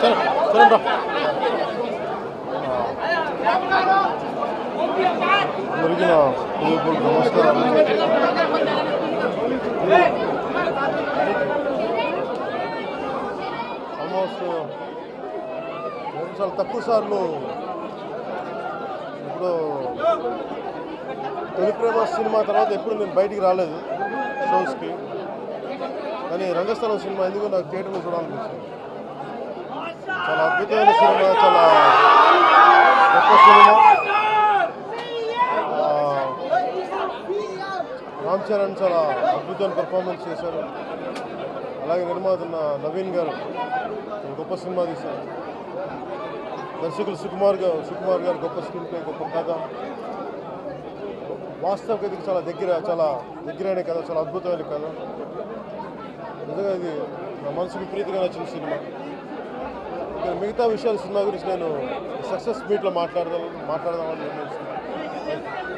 చరణ్ రా అందరికీ నా హృదయపూర్వక నమస్కారాలు ఆల్మోస్ట్ నేను చాలా తక్కువ సార్లు ఇప్పుడు తొలి ప్రేమ సినిమా తర్వాత ఎప్పుడు నేను బయటికి రాలేదు షోస్కి కానీ రంగస్థలం సినిమా ఎందుకు నాకు థియేటర్లో చూడాలనిపించింది చాలా అద్భుతమైన సినిమా చాలా గొప్ప సినిమా ఆ, రామ్ చరణ్ చాలా అద్భుతమైన పెర్ఫార్మెన్స్ చేశారు అలాగే నిర్మాత ఉన్న నవీన్ గారు ఒక గొప్ప సినిమా తీశారు దర్శకులు సుకుమార్ గారు సుకుమార్ గారు గొప్ప స్క్రీన్ ప్లే గొప్ప కథ వాస్తవ కథకి చాలా దగ్గర చాలా దగ్గరైన కథ చాలా అద్భుతమైన కథ నిజంగా ఇది నా మనసు విపరీతంగా నచ్చిన సినిమా ఇక మిగతా విషయాల సినిమా గురించి నేను సక్సెస్ మీట్లో మాట్లాడదాం మాట్లాడదామని నిర్ణయించుకున్నాను